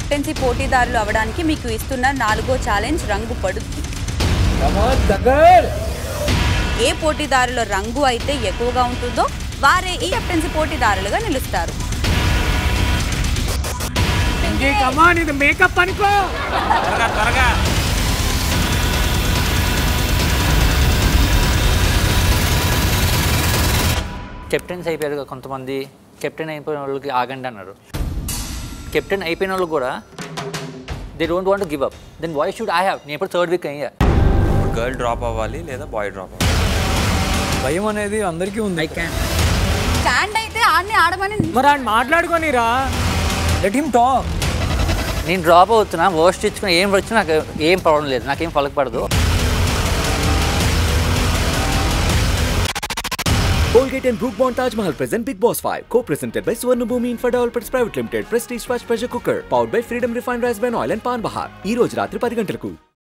Captaincy పోటీదారులు అవడానికి మీకు ఇస్తున్న నాలుగో ఛాలెంజ్ రంగు పడుద్ది ఏ పోటీదారుల రంగు అయితే ఎక్కువగా ఉంటుందో వారే ఈ కెప్టెన్సీ పోటీదారులుగా నిలుస్తారు కమాన్ ఇది మేకప్ అనుకో త్వరగా త్వరగా కెప్టెన్స్ అయిపోయారు కదా కొంతమంది కెప్టెన్ అయిపోయిన వాళ్ళకి ఆగండి అన్నారు కెప్టెన్ అయిపోయిన వాళ్ళు కూడా they don't want give up then voice should I have నేను ఇప్పుడు థర్డ్ వీక్ అయ్యా ఇప్పుడు గర్ల్ డ్రాప్ అవ్వాలి లేదా బాయ్ డ్రాప్ అవ్వాలి భయం అనేది అందరికీ ఉంది ఐ క్యాన్ స్టాండ్ అయితే ఆడిని ఆడమని మరి ఆయన మాట్లాడుకొని రా లెట్ హిమ్ టాక్ నేను డ్రాప్ అవుతున్నా వర్స్ట్ ఇచ్చుకుని ఏం వచ్చినా నాకు ఏం ప్రాబ్లం లేదు నాకేం ఫలక పడదు Colgate and Brook Bond Taj Mahal present Big Boss 5, co-presented by Swarna Bhoomi Infra Developers Private Limited, Prestige Wash Pressure Cooker, powered by Freedom Refined Rice Bran Oil and Pan Bahar. ఈ రోజు రాత్రి పది గంటలకు